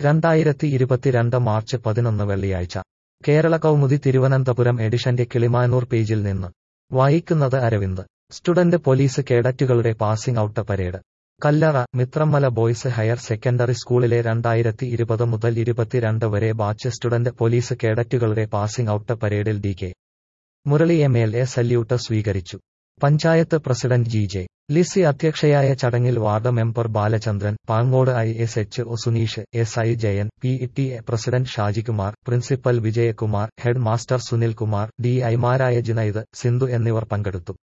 രണ്ടായിരത്തി ഇരുപത്തിരണ്ട് മാർച്ച് പതിനൊന്ന് വെള്ളിയാഴ്ച കേരള കൗമുദി തിരുവനന്തപുരം എഡിഷന്റെ കിളിമാനൂർ പേജിൽ നിന്ന് വായിക്കുന്നത് അരവിന്ദ് സ്റ്റുഡന്റ് പോലീസ് കേഡറ്റുകളുടെ passing out parade Kallara Mithrammala boys higher secondary സ്കൂളിലെ രണ്ടായിരത്തി ഇരുപത് മുതൽ ഇരുപത്തിരണ്ട് വരെ ബാച്ച് സ്റ്റുഡന്റ് പോലീസ് കേഡറ്റുകളുടെ പാസിംഗ് ഔട്ട് പരേഡിൽ D K Murali M L A salute സ്വീകരിച്ചു panchayat president G J Lizy അധ്യക്ഷയായ ചടങ്ങിൽ ward member Balachandran Pangode I S H O Suneesh S I Jayan P T A president Shajikumar principal Vijayakumar head master Sunilkumar D ഐമാരായ ജിനൈദ് സിന്ധു എന്നിവർ പങ്കെടുത്തു